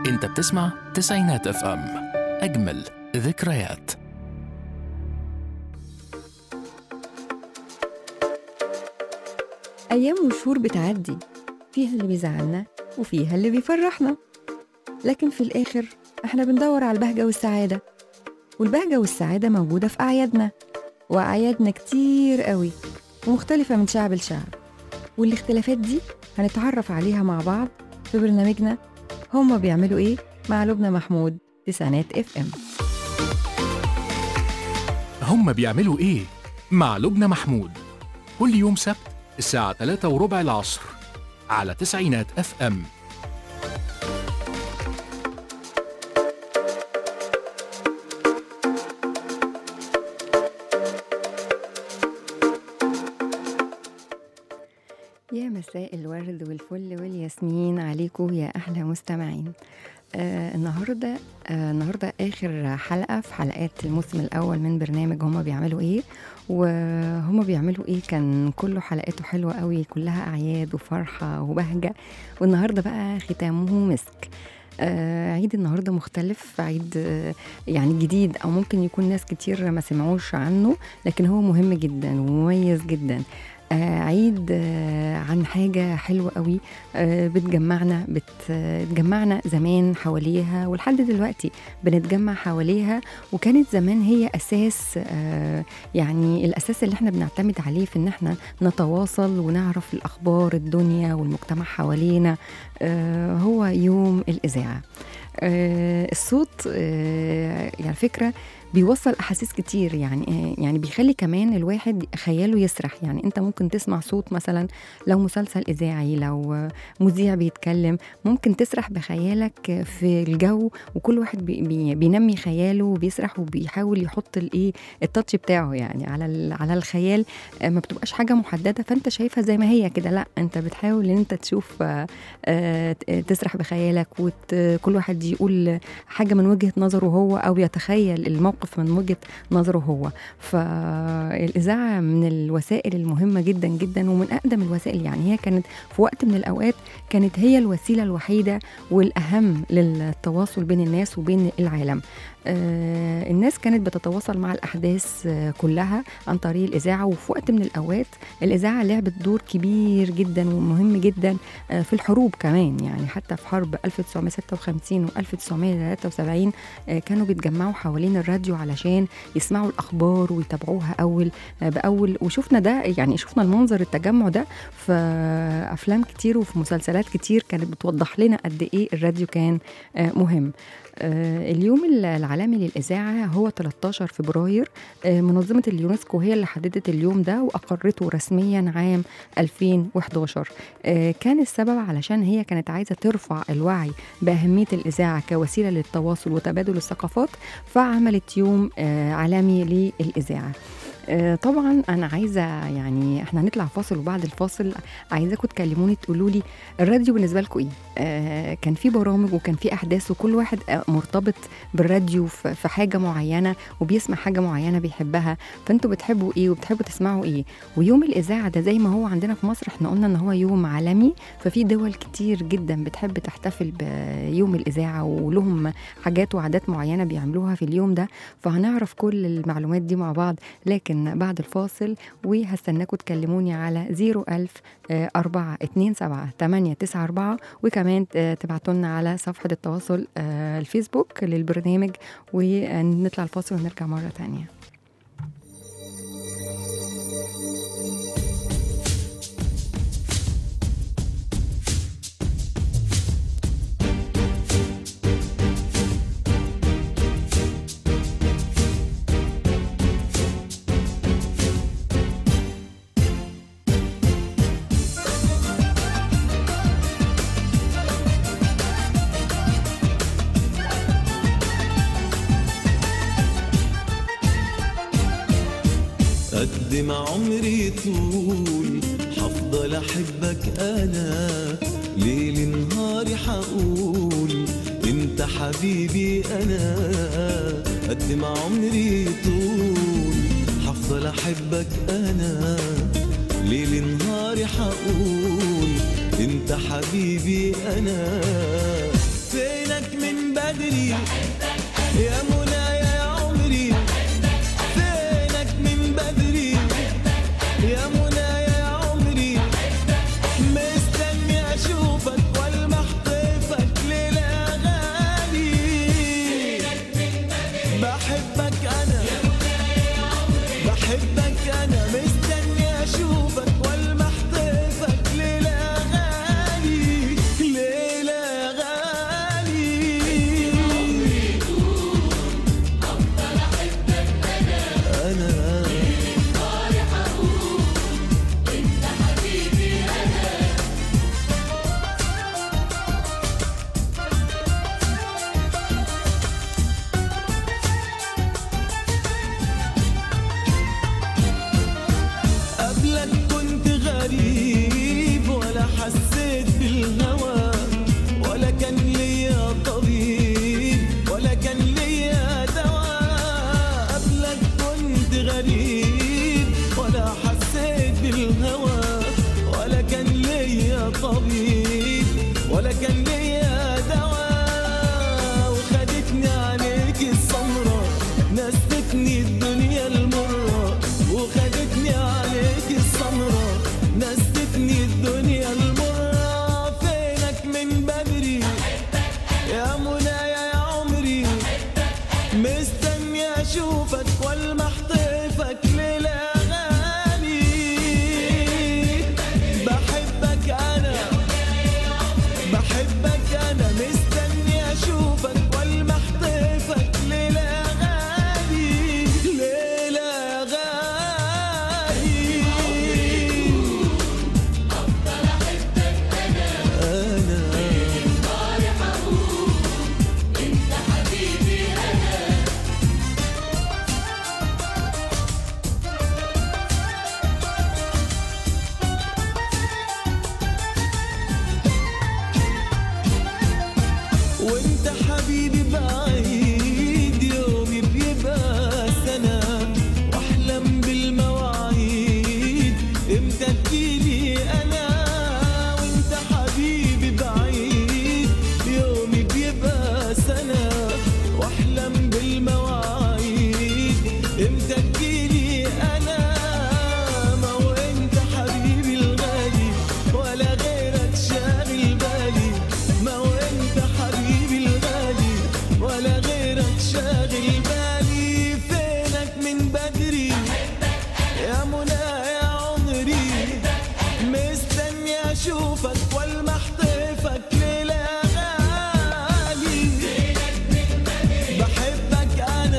انت بتسمع تسعينات اف ام اجمل ذكريات أيام وشهور بتعدي فيها اللي بيزعلنا وفيها اللي بيفرحنا لكن في الآخر إحنا بندور على البهجة والسعادة والبهجة والسعادة موجودة في أعيادنا وأعيادنا كتير قوي ومختلفة من شعب لشعب والاختلافات دي هنتعرف عليها مع بعض في برنامجنا هما بيعملوا إيه مع لبنى محمود تسعينات اف ام هم بيعملوا ايه مع لبنى محمود كل يوم سبت الساعة 3 وربع العصر على تسعينات اف ام يا مساء الورد والفل والياسمين عليكم يا احلى مستمعين آه النهارده آه النهارده اخر حلقه في حلقات الموسم الاول من برنامج هما بيعملوا ايه وهما بيعملوا ايه كان كله حلقاته حلوه قوي كلها اعياد وفرحه وبهجه والنهارده بقى ختامه مسك آه عيد النهارده مختلف عيد آه يعني جديد او ممكن يكون ناس كتير ما سمعوش عنه لكن هو مهم جدا ومميز جدا آه عيد آه عن حاجة حلوة قوي آه بتجمعنا بتجمعنا زمان حواليها ولحد دلوقتي بنتجمع حواليها وكانت زمان هي أساس آه يعني الأساس اللي احنا بنعتمد عليه في إن احنا نتواصل ونعرف الأخبار الدنيا والمجتمع حوالينا آه هو يوم الإذاعة آه الصوت آه يعني فكرة بيوصل احاسيس كتير يعني يعني بيخلي كمان الواحد خياله يسرح يعني انت ممكن تسمع صوت مثلا لو مسلسل اذاعي لو مذيع بيتكلم ممكن تسرح بخيالك في الجو وكل واحد بي بي بينمي خياله وبيسرح وبيحاول يحط الايه التاتش بتاعه يعني على على الخيال ما بتبقاش حاجه محدده فانت شايفها زي ما هي كده لا انت بتحاول ان انت تشوف تسرح بخيالك وكل واحد يقول حاجه من وجهه نظره هو او يتخيل الموقف موقف من وجهه نظره هو فالاذاعه من الوسائل المهمه جدا جدا ومن اقدم الوسائل يعني هي كانت في وقت من الاوقات كانت هي الوسيله الوحيده والاهم للتواصل بين الناس وبين العالم آه الناس كانت بتتواصل مع الأحداث آه كلها عن طريق الإذاعة وفي وقت من الأوقات الإذاعة لعبت دور كبير جدا ومهم جدا آه في الحروب كمان يعني حتى في حرب 1956 و 1973 كانوا بيتجمعوا حوالين الراديو علشان يسمعوا الأخبار ويتابعوها أول بأول وشفنا ده يعني شفنا المنظر التجمع ده في أفلام كتير وفي مسلسلات كتير كانت بتوضح لنا قد إيه الراديو كان مهم اليوم العالمي للإذاعة هو 13 فبراير منظمة اليونسكو هي اللي حددت اليوم ده وأقرته رسميا عام 2011 كان السبب علشان هي كانت عايزة ترفع الوعي بأهمية الإذاعة كوسيلة للتواصل وتبادل الثقافات فعملت يوم عالمي للإذاعة طبعا انا عايزه يعني احنا هنطلع فاصل وبعد الفاصل عايزاكم تكلموني تقولوا لي الراديو بالنسبه لكم ايه آه كان في برامج وكان في احداث وكل واحد مرتبط بالراديو في حاجه معينه وبيسمع حاجه معينه بيحبها فانتوا بتحبوا ايه وبتحبوا تسمعوا ايه ويوم الاذاعه ده زي ما هو عندنا في مصر احنا قلنا ان هو يوم عالمي ففي دول كتير جدا بتحب تحتفل بيوم الاذاعه ولهم حاجات وعادات معينه بيعملوها في اليوم ده فهنعرف كل المعلومات دي مع بعض لكن بعد الفاصل وهستناكم تكلموني على 01000 4 2 7 8 9 4 وكمان تبعتوا لنا على صفحة التواصل الفيسبوك للبرنامج ونطلع الفاصل ونرجع مرة تانية قد ما عمري طول حفضل احبك انا ليل نهاري حقول انت حبيبي انا قد ما عمري طول حفضل احبك انا ليل نهاري حقول انت حبيبي انا فينك بدري يا منايا يا عمري فينك من بدري يا منايا يا عمري مستني اشوفك والمح طيفك للاغاني بحبك انا بحبك انا مستني اشوفك والمح طيفك للاغاني للاغاني انا قبلك كنت غريب ولا حسيت بالهوى ولا كان ليا طبيب ولا كان ليا دواء قبلك كنت غريب ولا حسيت بالهوى ولا كان ليا طبيب ولا كان ليا دواء وخدتني عليك السمرة نستني الدنيا المرة وخدتني عليك السمرة نستني الدنيا المرة فينك من بدري يا منايا يا عمري مستني اشوفك والمح طيفك للاغاني بحبك انا بحبك انا مستني اشوفك والمح طيفك للاغاني للاغاني انا وانت حبيبي بعيد يومي بيبقى سنة واحلم بالمواعيد امتى تجيلي انا وانت حبيبي بعيد يومي بيبقى سنة واحلم بالمواعيد امتى تجيلي انا ما هو انت حبيبي الغالي ولا غيرك شاغل بالي ما هو انت حبيبي الغالي ولا غيرك شاغل بالي فينك من بدري يا منى يا عمري مستني اشوفك والمح طيفك للاغاني بحبك انا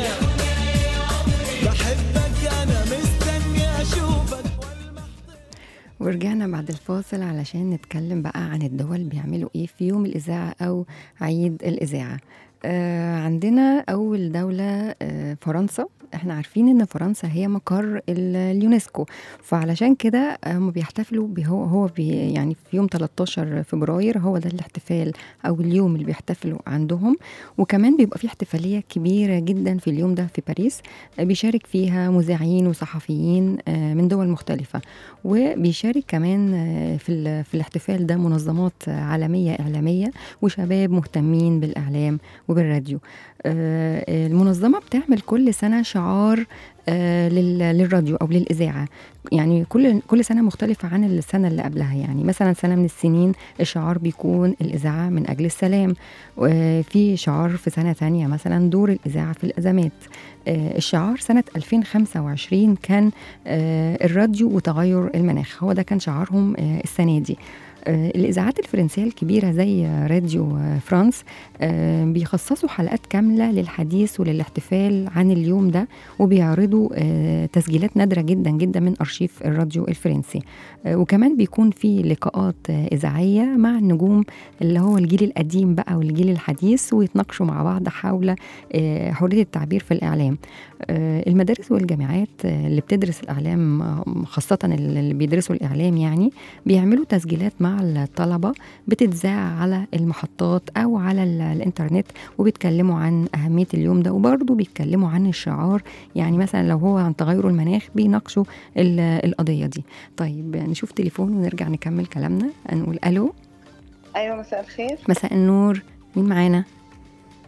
بحبك انا مستني اشوفك والمح ورجعنا بعد الفاصل علشان نتكلم بقى عن الدول بيعملوا ايه في يوم الإذاعة أو عيد الإذاعة آه عندنا أول دولة آه فرنسا احنا عارفين ان فرنسا هي مقر ال- اليونسكو فعلشان كده هم بيحتفلوا بهو هو بي يعني في يوم 13 فبراير هو ده الاحتفال او اليوم اللي بيحتفلوا عندهم وكمان بيبقى في احتفاليه كبيره جدا في اليوم ده في باريس آه، بيشارك فيها مذيعين وصحفيين آه، من دول مختلفه وبيشارك كمان آه، في ال- في الاحتفال ده منظمات آه، عالميه اعلاميه وشباب مهتمين بالاعلام وبالراديو آه، المنظمه بتعمل كل سنه شعار آه، لل- للراديو او للاذاعه يعني كل كل سنه مختلفه عن السنه اللي قبلها يعني مثلا سنه من السنين الشعار بيكون الاذاعه من اجل السلام وفي شعار في سنه ثانيه مثلا دور الاذاعه في الازمات آه، الشعار سنه 2025 كان آه، الراديو وتغير المناخ هو ده كان شعارهم آه، السنه دي آه، الإذاعات الفرنسية الكبيرة زي آه، راديو آه، فرانس آه، بيخصصوا حلقات كاملة للحديث وللاحتفال عن اليوم ده وبيعرضوا آه، تسجيلات نادرة جدا جدا من أرشيف الراديو الفرنسي آه، وكمان بيكون في لقاءات آه، إذاعية مع النجوم اللي هو الجيل القديم بقى والجيل الحديث ويتناقشوا مع بعض حول آه، حرية التعبير في الإعلام آه، المدارس والجامعات آه، اللي بتدرس الإعلام آه، خاصة اللي بيدرسوا الإعلام يعني بيعملوا تسجيلات مع الطلبة بتتذاع على المحطات أو على ال- الإنترنت وبيتكلموا عن أهمية اليوم ده وبرضه بيتكلموا عن الشعار يعني مثلا لو هو عن تغير المناخ بيناقشوا ال- القضية دي طيب نشوف تليفون ونرجع نكمل كلامنا نقول ألو ايوه مساء الخير مساء النور مين معانا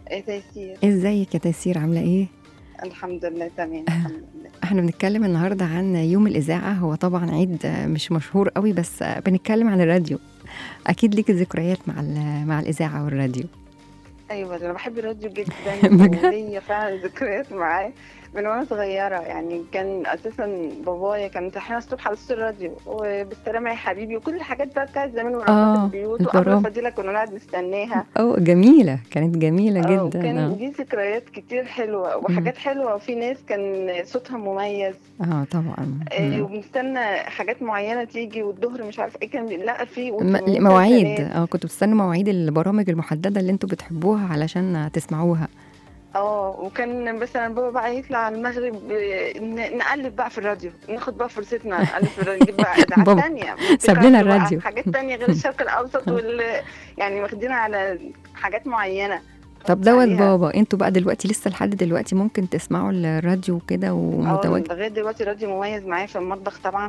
ايه تيسير ازيك يا تيسير عامله ايه الحمد لله تمام الحمد لله احنا بنتكلم النهارده عن يوم الاذاعه هو طبعا عيد آه، مش مشهور قوي بس آه، بنتكلم عن الراديو اكيد ليك ذكريات مع ال- مع الاذاعه والراديو ايوه انا بحب الراديو جدا بجد؟ وليا فعلا ذكريات معاه من وانا صغيره يعني كان اساسا بابايا كان مصحينا الصبح على صوت الراديو وبالسلامه يا حبيبي وكل الحاجات بقى بتاعت زمان آه، ورقصات البيوت وقبل البرامج. فضيله كنا نقعد نستناها اه جميله كانت جميله اه جدا وكان اه دي ذكريات كتير حلوه وحاجات حلوه وفي ناس كان صوتها مميز اه طبعا آه، مم. وبنستنى حاجات معينه تيجي والظهر مش عارف ايه كان لا في م- مواعيد اه كنتوا بتستنوا مواعيد البرامج المحدده اللي انتوا بتحبوها علشان تسمعوها اه وكان مثلا بابا بقى يطلع على المغرب آه، ن- نقلب بقى في الراديو ناخد بقى فرصتنا نقلب في الراديو نجيب بقى اذاعات بابا تانية ساب لنا بقى الراديو. حاجات تانية غير الشرق الاوسط وال يعني واخدين على حاجات معينة طب دوت عليها. بابا انتوا بقى دلوقتي لسه لحد دلوقتي ممكن تسمعوا الراديو كده اه ومتواجد لغايه دلوقتي الراديو مميز معايا في المطبخ طبعا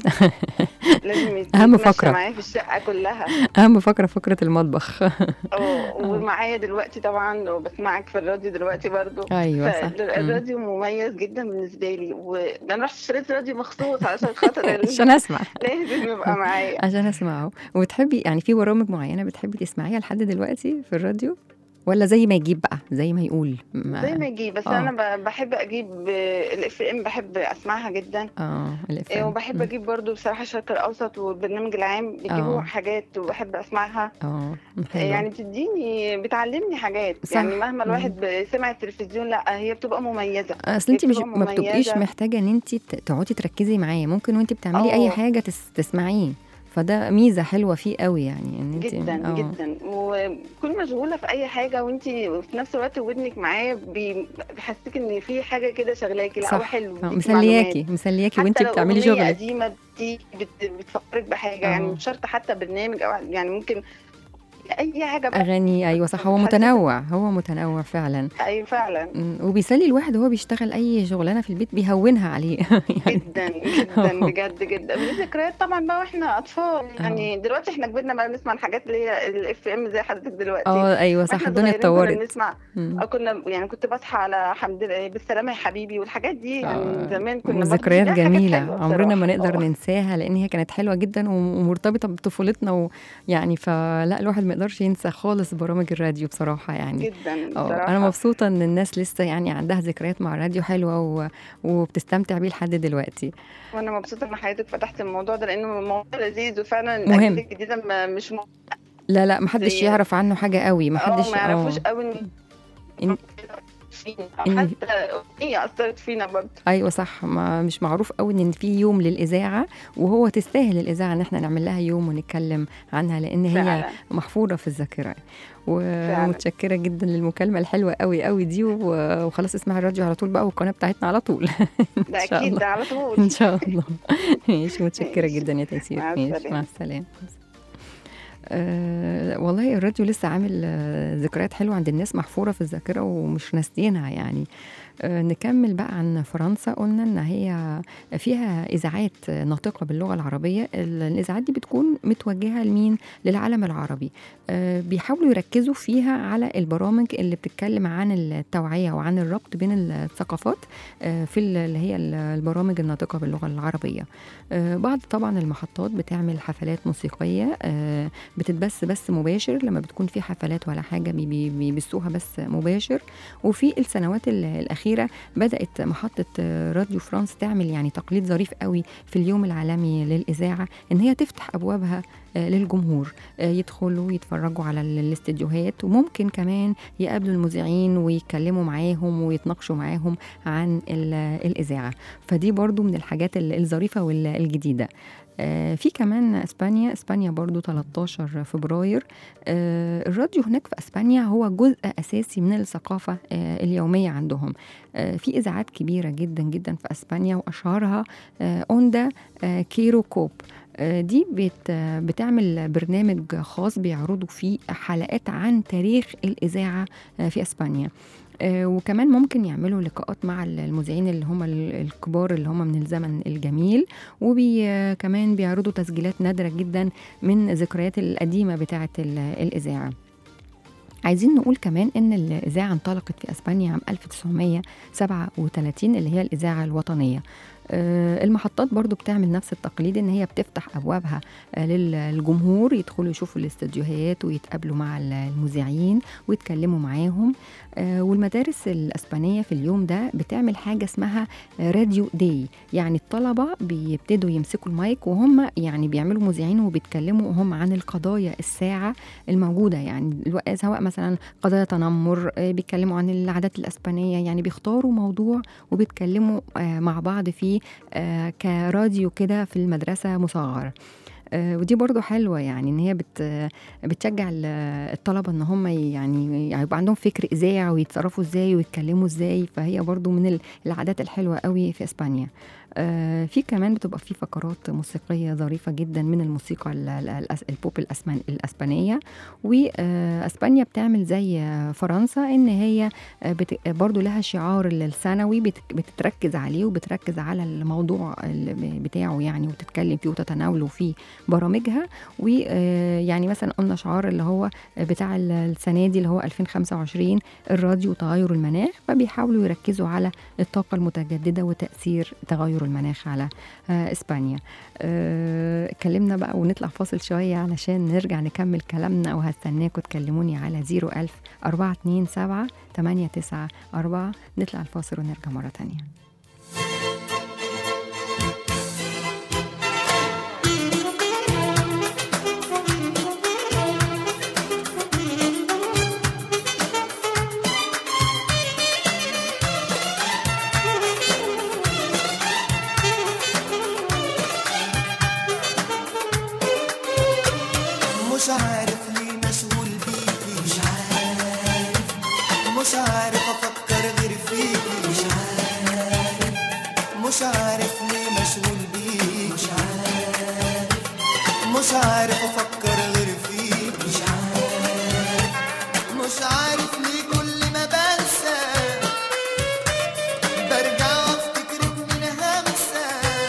لازم يت- أهم يتمشى فقرة. معايا في الشقه كلها اهم فقره فقره المطبخ اه ومعايا دلوقتي طبعا وبسمعك في الراديو دلوقتي برضو ايوه صح مم. فالراديو مميز جدا بالنسبه لي وانا رحت اشتريت راديو مخصوص علشان خاطر ال- عشان اسمع لازم يبقى معايا عشان اسمعه وبتحبي يعني في برامج معينه بتحبي تسمعيها لحد دلوقتي في الراديو ولا زي ما يجيب بقى زي ما يقول ما- زي ما يجيب بس آه. انا ب- بحب اجيب الاف ام بحب اسمعها جدا اه الاف إيه، ام وبحب اجيب برضو بصراحه الشرق الاوسط والبرنامج العام بيجيبوا آه. حاجات وبحب اسمعها اه إيه، حلو. يعني بتديني بتعلمني حاجات صح. يعني مهما مم. الواحد ب- سمع التلفزيون لا هي بتبقى مميزه اصل انت مش بتبقى ما بتبقيش مميزة. محتاجه ان انت تقعدي تركزي معاه ممكن وانت بتعملي اي آه. حاجه تس تسمعيه فده ميزه حلوه فيه قوي يعني ان انت جدا آه. جدا وكل مشغوله في اي حاجه وانت في نفس الوقت ودنك معاه بي- بيحسسك ان في حاجه كده شغلاكي لا صح. هو حلو آه، بيديكي مسلياكي مسلياكي وانت حتى لو بتعملي أغنية شغلك قديمة بتيجي بت- بتفكرك بحاجة يعني آه. مش شرط حتى برنامج أو يعني ممكن أي حاجة بقى اغاني ايوه صح هو بتحسسك- متنوع هو متنوع فعلا أي فعلا مم، وبيسلي الواحد وهو بيشتغل اي شغلانه في البيت بيهونها عليه يعني جدا جدا بجد جدا وليه ذكريات طبعا بقى واحنا اطفال يعني دلوقتي احنا كبرنا بقى بنسمع الحاجات اللي هي الاف ام زي حضرتك دلوقتي اه ايوه صح واحنا الدنيا صغيرين كنا اتطورت بنسمع مم. أو كنا يعني كنت بصحى على حمد لله بالسلامه يا حبيبي والحاجات دي يعني آه، زمان كنا برضه ذكريات دي حاجات جميلة حلوة عمرنا ما بصراحة. نقدر آه. ننساها لأن هي كانت حلوة جدا ومرتبطة بطفولتنا ويعني فلا الواحد ما يقدرش ينسى خالص برامج الراديو بصراحة يعني جدا اه بصراحة أنا مبسوطة إن الناس لسه يعني عندها ذكريات مع الراديو حلوة و... وبتستمتع بيه لحد دلوقتي وانا مبسوطه ان حضرتك فتحت الموضوع ده لانه موضوع لذيذ وفعلا مهم. الاجيال الجديده ما مش م... لا لا محدش زي- يعرف عنه حاجة قوي اه محدش ما يعرفوش اه قوي ان إن- فينا إن- حتى اغنيه اثرت فينا برضه ايوه صح ما مش معروف قوي ان في يوم للاذاعه وهو تستاهل الاذاعه ان احنا نعمل لها يوم ونتكلم عنها لان هي فعلا محفوره في الذاكره ومتشكره جدا للمكالمه الحلوه قوي قوي دي و- وخلاص اسمعي الراديو على طول بقى والقناه بتاعتنا على طول ده إن شاء اكيد الله. ده على طول ان شاء الله ماشي متشكره ماشي. جدا يا تيسير مع ماشي السلامة. مع السلامه أه والله الراديو لسه عامل آه، ذكريات حلوه عند الناس محفوره في الذاكره ومش ناسيينها يعني أه نكمل بقى عن فرنسا قلنا ان هي فيها اذاعات ناطقه باللغه العربيه ال- الاذاعات دي بتكون متوجهه لمين للعالم العربي أه بيحاولوا يركزوا فيها على البرامج اللي بتتكلم عن التوعيه وعن الربط بين الثقافات أه في ال- اللي هي ال- البرامج الناطقه باللغه العربيه أه بعض طبعا المحطات بتعمل حفلات موسيقيه أه بتتبث بث مباشر لما بتكون في حفلات ولا حاجه بي- بي- بيبثوها بث مباشر وفي السنوات ال- الاخيره بدات محطه آه، راديو فرانس تعمل يعني تقليد ظريف قوي في اليوم العالمي للاذاعه ان هي تفتح ابوابها آه، للجمهور آه، يدخلوا يتفرجوا على ال- الاستديوهات وممكن كمان يقابلوا المذيعين ويتكلموا معاهم ويتناقشوا معاهم عن ال- الاذاعه فدي برضو من الحاجات ال- الظريفه والجديده آه، في كمان اسبانيا اسبانيا برضو 13 فبراير آه، الراديو هناك في اسبانيا هو جزء اساسي من الثقافه آه، اليوميه عندهم آه، في اذاعات كبيره جدا جدا في اسبانيا واشهرها آه، اوندا آه، كيرو كوب آه، دي بت آه، بتعمل برنامج خاص بيعرضوا فيه حلقات عن تاريخ الاذاعه آه، في اسبانيا آه، وكمان ممكن يعملوا لقاءات مع المذيعين اللي هم ال- الكبار اللي هم من الزمن الجميل وكمان بيعرضوا تسجيلات نادرة جدا من ذكريات القديمة بتاعة ال- الإذاعة عايزين نقول كمان ان الاذاعه انطلقت في اسبانيا عام 1937 اللي هي الاذاعه الوطنيه آه، المحطات برضو بتعمل نفس التقليد ان هي بتفتح ابوابها آه، للجمهور يدخلوا يشوفوا الاستوديوهات ويتقابلوا مع المذيعين ويتكلموا معاهم آه، والمدارس الاسبانيه في اليوم ده بتعمل حاجه اسمها راديو داي يعني الطلبه بيبتدوا يمسكوا المايك وهم يعني بيعملوا مذيعين وبيتكلموا هم عن القضايا الساعه الموجوده يعني الو- سواء مثلا قضايا تنمر آه، بيتكلموا عن العادات الاسبانيه يعني بيختاروا موضوع وبيتكلموا آه، مع بعض فيه آه، كراديو كده في المدرسه مصغر آه، ودي برضو حلوة يعني ان هي بت بتشجع ال- الطلبة ان هم يعني يبقى عندهم فكر اذاعة ويتصرفوا ازاي ويتكلموا ازاي فهي برضو من ال- العادات الحلوة قوي في اسبانيا آه، في كمان بتبقى في فقرات موسيقية ظريفة جدا من الموسيقى ال- ال- الأس- البوب الأسمان- الأسبانية وأسبانيا بتعمل زي آه، فرنسا إن هي آه، بت- برضو لها شعار السنوي بت- بتتركز عليه وبتركز على الموضوع ال- بتاعه يعني وتتكلم فيه وتتناوله في برامجها ويعني مثلا قلنا شعار اللي هو بتاع ال- السنة دي اللي هو 2025 الراديو تغير المناخ فبيحاولوا يركزوا على الطاقة المتجددة وتأثير تغير المناخ على آه، إسبانيا آه، اتكلمنا بقى ونطلع فاصل شوية علشان نرجع نكمل كلامنا وهستناكم تكلموني على 01000 427 894 نطلع الفاصل ونرجع مرة تانية مش عارف ليه مشغول بيكي مش عارف مش عارف افكر غير فيكي مش عارف مش عارف ليه مشغول بيكي مش عارف مش عارف افكر غير فيكي مش عارف مش عارف ليه كل ما بنسى برجع افتكرك من همسه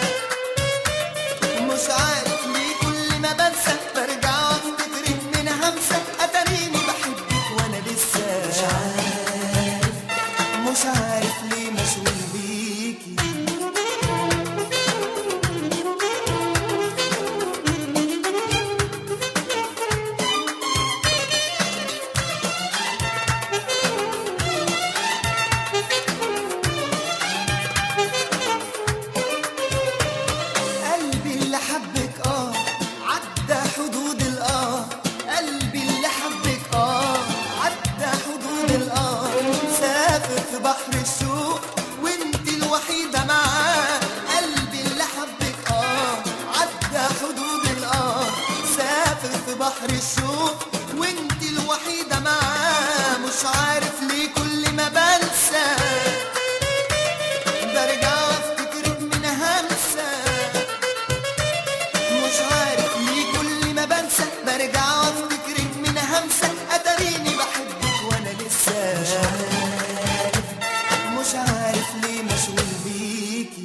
مش عارف ليه كل ما بنسى برجع افتكرك من همسة اتاريني بحبك وانا لسه مش عارف مش عارف ليه مشغول بيكي قلبي اللي حبك اه عدى حدود الاه قلبي اللي حبك اه عدى حدود الاه سافر في بحر الشوق وانت الوحيدة معاه قلبي اللي حبك اه عدى حدود الاه سافر في بحر الشوق وانت الوحيدة معاه مش عارف ليه كل ما بنسى برجع افتكرك من همسه مش عارف ليه كل ما بنسى برجع افتكرك من همسة اتاريني بحبك وانا لسه مش عارف مش عارف ليه مشغول بيكي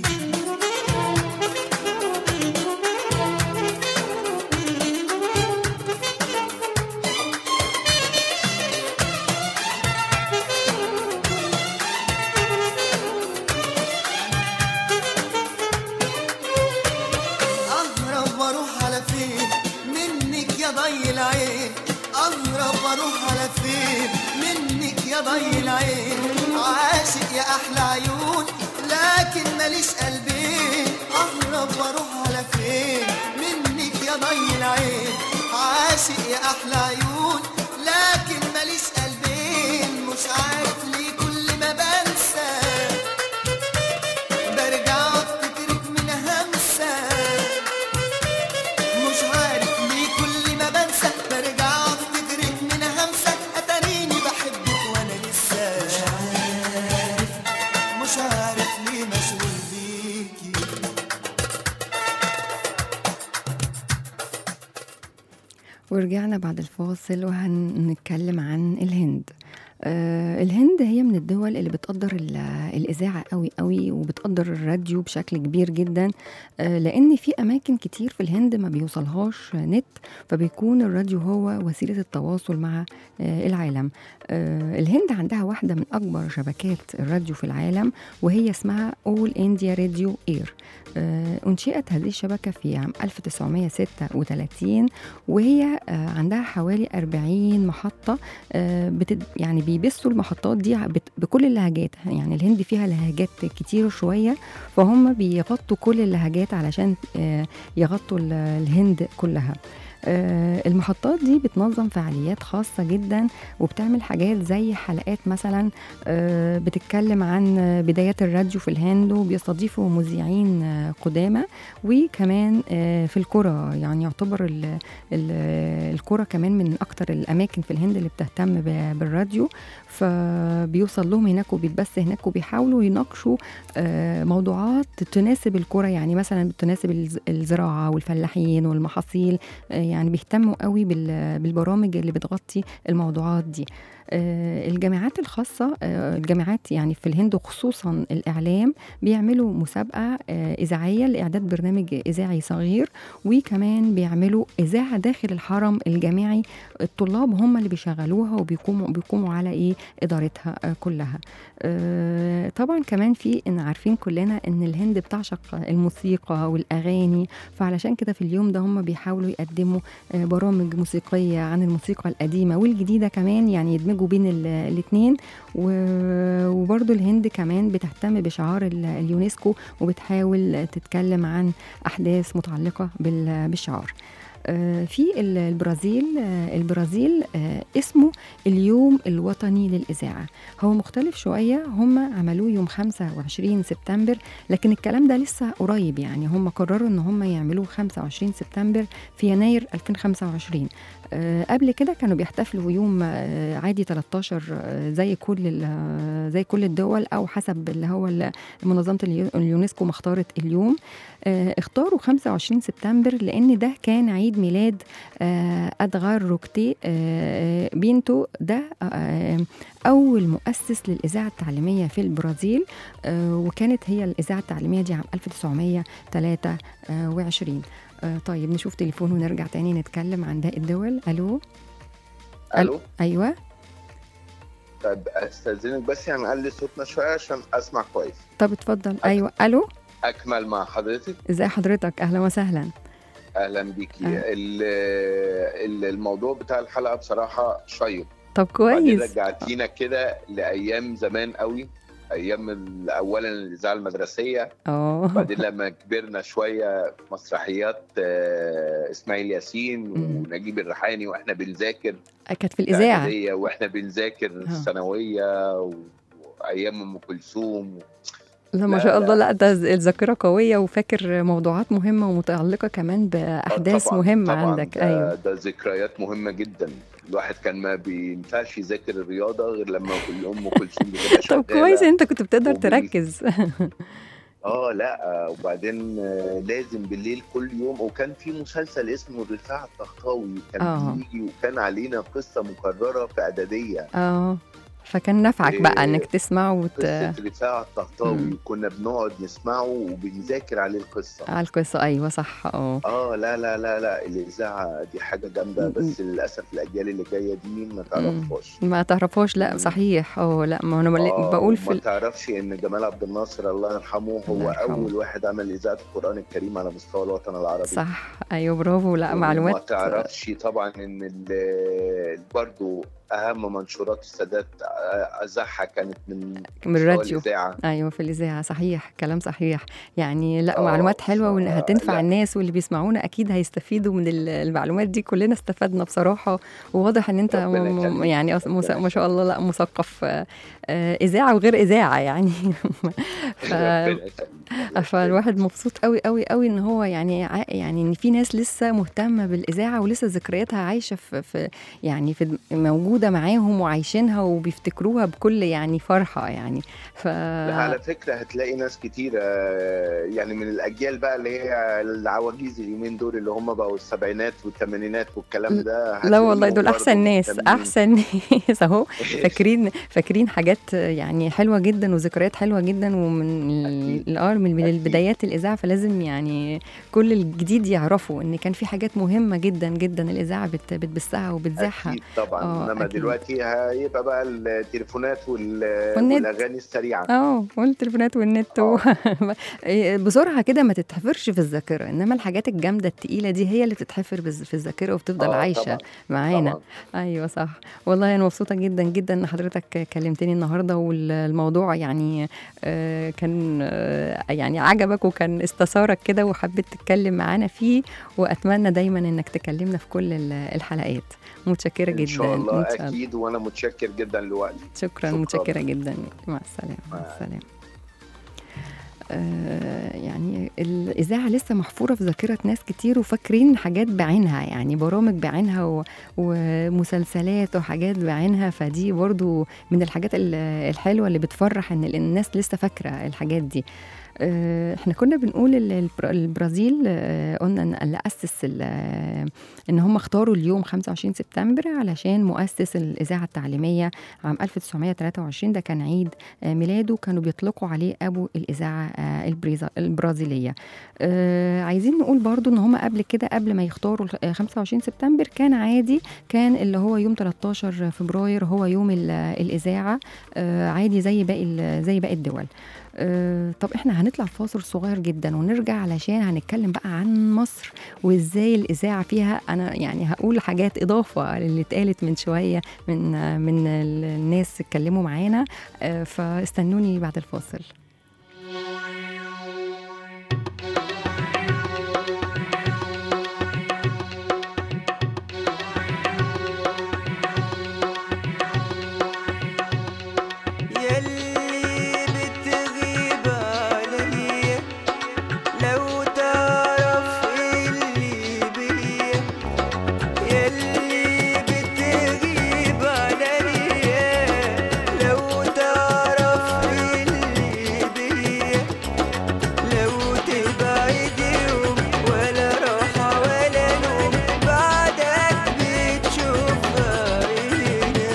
اهرب واروح على فين منك يا ضي العين اهرب واروح على فين منك يا ضي العين عاشق يا احلى عيون لكن ماليش قلبين اهرب واروح على فين منك يا ضي العين عاشق يا احلى عيون لكن ماليش قلبين مش عارف ليه كل ما بنسى برجع افتكرك من همسه مش عارف ليه كل ما بنسى برجع افتكرك من همسة اتاريني بحبك وانا لسه مش عارف مش عارف ليه مشغول بيكي ورجعنا بعد الفاصل وهنتكلم عن الهند آه، الهند هي من الدول اللي بتقدر ال- الإذاعة قوي قوي وبتقدر الراديو بشكل كبير جدا آه، لأن في أماكن كتير في الهند ما بيوصلهاش نت فبيكون الراديو هو وسيلة التواصل مع آه، العالم آه، الهند عندها واحدة من أكبر شبكات الراديو في العالم وهي اسمها All India Radio Air آه، أنشئت هذه الشبكة في عام 1936 وهي آه، عندها حوالي 40 محطة آه، بتد يعني بيبثوا المحطات دي بت- بكل اللهجات يعني الهند فيها لهجات كتير شوية فهم بيغطوا كل اللهجات علشان آه، يغطوا ال- الهند كلها آه، المحطات دي بتنظم فعاليات خاصة جدا وبتعمل حاجات زي حلقات مثلا آه، بتتكلم عن آه، بدايات الراديو في الهند وبيستضيفوا مذيعين آه، قدامى وكمان آه، في الكرة يعني يعتبر ال- ال- الكرة كمان من أكتر الأماكن في الهند اللي بتهتم ب- بالراديو فبيوصل لهم هناك وبيتبث هناك وبيحاولوا يناقشوا آه، موضوعات تناسب الكرة يعني مثلا تناسب الز- الزراعة والفلاحين والمحاصيل آه، يعني بيهتموا قوي بال- بالبرامج اللي بتغطي الموضوعات دي آه، الجامعات الخاصة آه، الجامعات يعني في الهند وخصوصا الإعلام بيعملوا مسابقة آه، إذاعية لإعداد برنامج إذاعي صغير وكمان بيعملوا إذاعة داخل الحرم الجامعي الطلاب هم اللي بيشغلوها وبيقوموا بيقوموا على إيه إدارتها آه، كلها آه، طبعا كمان في إن عارفين كلنا إن الهند بتعشق الموسيقى والأغاني فعلشان كده في اليوم ده هم بيحاولوا يقدموا آه، برامج موسيقية عن الموسيقى القديمة والجديدة كمان يعني يدمجوا بين الاثنين وبرضو الهند كمان بتهتم بشعار ال- اليونسكو وبتحاول تتكلم عن أحداث متعلقة بال- بالشعار آه، في ال- البرازيل آه، البرازيل آه، اسمه اليوم الوطني للإذاعة هو مختلف شوية هم عملوه يوم 25 سبتمبر لكن الكلام ده لسه قريب يعني هم قرروا ان هم يعملوه 25 سبتمبر في يناير 2025 آه، قبل كده كانوا بيحتفلوا يوم آه، عادي 13 آه، زي كل ال- زي كل الدول او حسب اللي هو ال- منظمه اليو- اليونسكو ما اختارت اليوم آه، اختاروا 25 سبتمبر لان ده كان عيد ميلاد آه، ادغار روكتي آه، بينتو ده آه، اول مؤسس للاذاعه التعليميه في البرازيل آه، وكانت هي الاذاعه التعليميه دي عام 1923 آه، طيب نشوف تليفون ونرجع تاني نتكلم عن باقي الدول الو الو ايوه طيب استاذنك بس يعني نقلل صوتنا شويه عشان اسمع كويس طب اتفضل ايوه الو اكمل مع حضرتك ازي حضرتك اهلا وسهلا اهلا بيكي أهلا. ال- ال- الموضوع بتاع الحلقه بصراحه شيق طب بعدين كويس رجعتينا كده لايام زمان قوي ايام ال- اولا الاذاعه المدرسيه اه بعدين لما كبرنا شويه مسرحيات آه، اسماعيل ياسين مم. ونجيب الريحاني واحنا بنذاكر كانت في الاذاعه الإعدادية واحنا بنذاكر الثانويه وايام ام كلثوم لا ما لا، شاء الله لا. لا ده ز- الذاكره قويه وفاكر موضوعات مهمه ومتعلقه كمان باحداث طبعاً- مهمه طبعاً عندك ده ايوه ده ذكريات مهمه جدا الواحد كان ما بينفعش يذاكر الرياضه غير لما كل ام كلثوم بتبقى طب شغاله كويس انت كنت بتقدر وبال- تركز اه لا آه، وبعدين آه، لازم بالليل كل يوم وكان في مسلسل اسمه الرفاع الطهطاوي كان آه. بيجي وكان علينا قصه مكرره في اعداديه اه فكان نفعك بقى إيه، انك تسمع وت... قصه رفاع الطهطاوي مم. كنا بنقعد نسمعه وبنذاكر عليه القصه على القصه ايوه صح اه اه لا لا لا لا الاذاعه دي حاجه جامده م- بس للاسف الاجيال اللي جايه دي ما تعرفهاش ما تعرفوش لا مم. صحيح اه لا ما انا بل- آه، بقول في ما ال- تعرفش ان جمال عبد الناصر الله يرحمه هو الله يرحمه. اول واحد عمل اذاعه القران الكريم على مستوى الوطن العربي صح ايوه برافو لا ما معلومات تعرفش طبعا ان ال- برضو اهم منشورات السادات آه، اذاعها كانت من من مستوى الراديو الاذاعه ايوه في الاذاعه صحيح كلام صحيح يعني لا آه، معلومات حلوه ف- وانها هتنفع لا. الناس واللي بيسمعونا اكيد هيستفيدوا من ال- المعلومات دي كلنا استفدنا بصراحه وواضح ان انت ربنا م- م- يخليك. يعني أص- مس- ربنا ما شاء الله لا مثقف آه، آه، اذاعه وغير اذاعه يعني ف... ربنا يخليك. فالواحد مبسوط قوي قوي قوي ان هو يعني ع- يعني ان في ناس لسه مهتمه بالاذاعه ولسه ذكرياتها عايشه في, في يعني في موجوده موجوده معاهم وعايشينها وبيفتكروها بكل يعني فرحه يعني ف لا على فكرة هتلاقي ناس كتير آه، يعني من الأجيال بقى اللي هي العواجيز اليومين دول اللي هم بقوا السبعينات والثمانينات والكلام ده لا والله دول هتلاقيهم احسن برضه ناس مهتمين. احسن ناس اهو فاكرين فاكرين حاجات يعني حلوه جدا وذكريات حلوه جدا ومن ال- أكيد. الار من من أكيد. البدايات الاذاعه فلازم يعني كل الجديد يعرفوا ان كان في حاجات مهمه جدا جدا الاذاعه بت بتبثها وبتذاعها أكيد طبعا آه، إنما أكيد. دلوقتي هيبقى بقى التليفونات وال... والنت. والأغاني السريعة اه والتليفونات والنت و... بسرعه كده ما تتحفرش في الذاكره انما الحاجات الجامده التقيله دي هي اللي بتتحفر بز- في الذاكره وبتفضل آه، عايشه طبعاً. معانا طبعا ايوه صح والله انا مبسوطه جدا جدا ان حضرتك كلمتني النهارده والموضوع يعني آه، كان آه، يعني عجبك وكان استثارك كده وحبيت تتكلم معانا فيه واتمنى دايما انك تكلمنا في كل ال- الحلقات متشكره جدا إن شاء الله إن شاء الله. أكيد وأنا متشكر جدا لوقتك شكرا, شكراً. متشكره جدا مع السلامه مع مع السلامه آه، يعني الإذاعة لسه محفورة في ذاكرة ناس كتير وفاكرين حاجات بعينها يعني برامج بعينها و- ومسلسلات وحاجات بعينها فدي برضو من الحاجات ال- الحلوة اللي بتفرح إن الناس لسه فاكرة الحاجات دي آه، احنا كنا بنقول ال- البر- البرازيل آه، قلنا ان اللي اسس ال- آه، ان هم اختاروا اليوم 25 سبتمبر علشان مؤسس الاذاعه التعليميه عام 1923 ده كان عيد آه، ميلاده كانوا بيطلقوا عليه ابو الاذاعه آه، البريزا- البرازيليه آه، عايزين نقول برضو ان هم قبل كده قبل ما يختاروا ال- آه، 25 سبتمبر كان عادي كان اللي هو يوم 13 فبراير هو يوم ال- الاذاعه آه، عادي زي باقي ال- زي باقي الدول آه، طب احنا هنطلع فاصل صغير جدا ونرجع علشان هنتكلم بقى عن مصر وازاي الاذاعه فيها انا يعني هقول حاجات اضافه للي اتقالت من شويه من آه، من ال- الناس اتكلموا معانا آه، فاستنوني بعد الفاصل يلي بتغيب عليا لو تعرف اللي بيا يلي بتغيب عليا لو تعرف اللي بيا لو تبعد يوم ولا راحة ولا نوم بعدك بتشوف عيني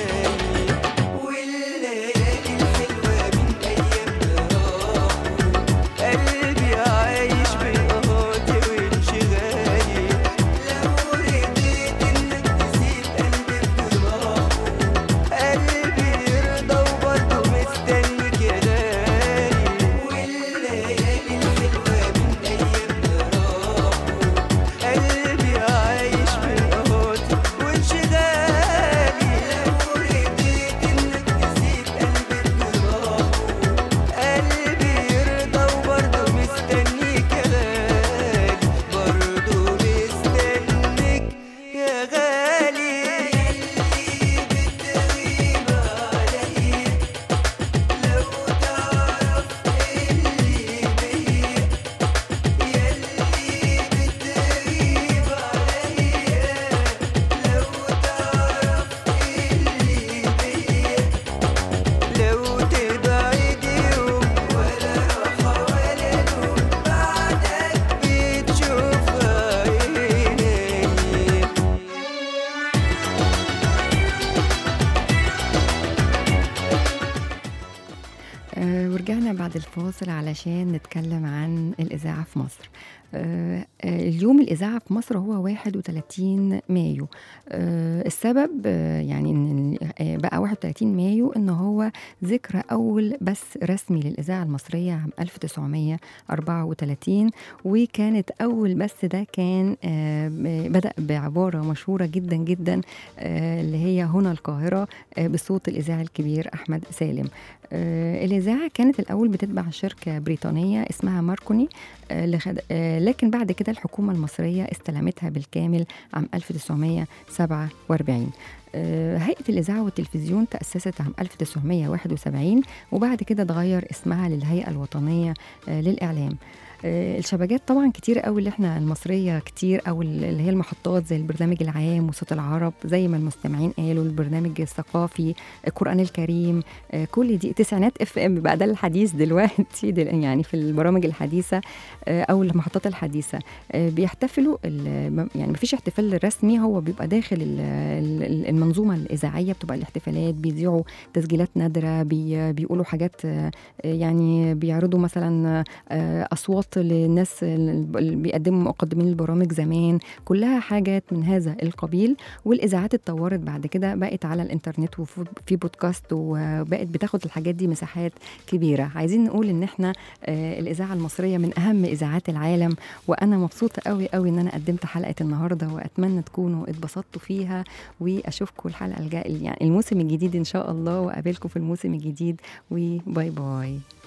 والليالي الحلوة من أيامنا راحوا قلبي عايش بقهاتي وانشغالي لو رضيت إنك تسيب قلبي بجراحه قلبي يرضى وبرضه مستنيك يا غالي والليالي الحلوة من أيامنا راحوا قلبي عايش بقهاتي وانشغالي لو رضيت إنك تسيب قلبي بجراحه قلبي يرضى وبرضه مستنيك يا غالي برضه مستنيك يا غالي يلي بتغيب عليا لو تعرف اللي بيا يلي بتغيب عليا لو تعرف اللي بيا لو تبعد يوم ولا راحة ولا نوم بعدك بتشوف عيني آه، ورجعنا بعد الفاصل علشان نتكلم عن الإذاعة في مصر آه، آه، اليوم الإذاعة في مصر هو 31 مايو آه، السبب آه، يعني إن آه، بقى 31 مايو إن هو ذكرى أول بث رسمي للإذاعة المصرية عام 1934 وكانت أول بث ده كان آه، ب- بدأ بعبارة مشهورة جدا جدا آه، اللي هي هنا القاهرة آه، بصوت الإذاعي الكبير أحمد سالم آه، الإذاعة كانت الأول بتتبع شركة بريطانية اسمها ماركوني آه، لخد... آه، لكن بعد كده الحكومة المصرية استلمتها بالكامل عام 1947 آه، هيئة الإذاعة والتلفزيون تأسست عام 1971 وبعد كده اتغير اسمها للهيئة الوطنية آه، للإعلام آه، الشبكات طبعا كتير قوي اللي احنا المصريه كتير او اللي هي المحطات زي البرنامج العام وصوت العرب زي ما المستمعين قالوا البرنامج الثقافي القران الكريم آه، كل دي تسعينات اف ام بقى ده الحديث دلوقتي دل يعني في البرامج الحديثه آه، او المحطات الحديثه آه، بيحتفلوا ال- يعني مفيش احتفال رسمي هو بيبقى داخل ال- ال- المنظومه الاذاعيه بتبقى الاحتفالات بيذيعوا تسجيلات نادره بي بيقولوا حاجات آه، يعني بيعرضوا مثلا آه، اصوات للناس اللي بيقدموا مقدمين البرامج زمان كلها حاجات من هذا القبيل والاذاعات اتطورت بعد كده بقت على الانترنت وفي بودكاست وبقت بتاخد الحاجات دي مساحات كبيره عايزين نقول ان احنا آه، الاذاعه المصريه من اهم اذاعات العالم وانا مبسوطه قوي قوي ان انا قدمت حلقه النهارده واتمنى تكونوا اتبسطتوا فيها واشوفكم الحلقه الجايه يعني الموسم الجديد ان شاء الله واقابلكم في الموسم الجديد وباي باي